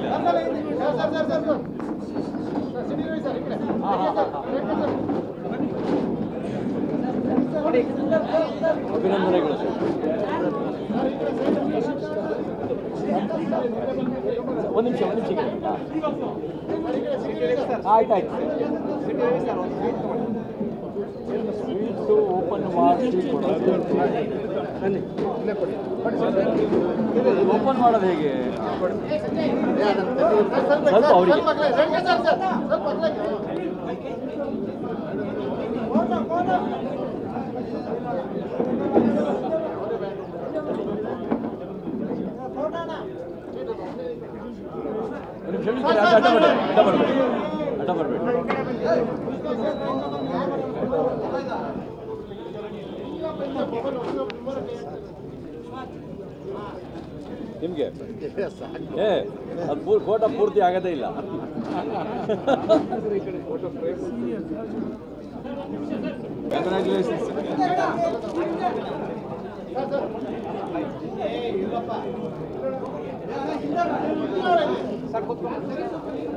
ಅಭಿನಂದನೆಗಳು ಒಂದು ನಿಮಿಷ ಒಂದು ನಿಮಿಷ ಆಯ್ತು ಆಯ್ತು ಸ್ವೀಟು ಓಪನ್ ಮಾಡಿ ಓಪನ್ ಮಾಡೋದು ಹೇಗೆ ಸ್ವಲ್ಪ ಅವರಿಗೆ ಒಂದು ನಿಮಿಷ ಒಂದು ನಿಮಿಷ, ಅಡ್ಡ ಅಡ್ಡ ಬರಬೇಡಿ ಅಡ್ಡ ಬರಬೇಡಿ ಅಡ್ಡ ಬರಬೇಡಿ ನಿಮಗೆ ಏ ಅದು ಪೂರ್ ಫೋಟೋ ಪೂರ್ತಿ ಆಗೋದೇ ಇಲ್ಲ ಕಂಗ್ರ್ಯಾಚುಲೇಷನ್ಸ್ ಸರ್ ಕೂತ್ಕೊಂಡು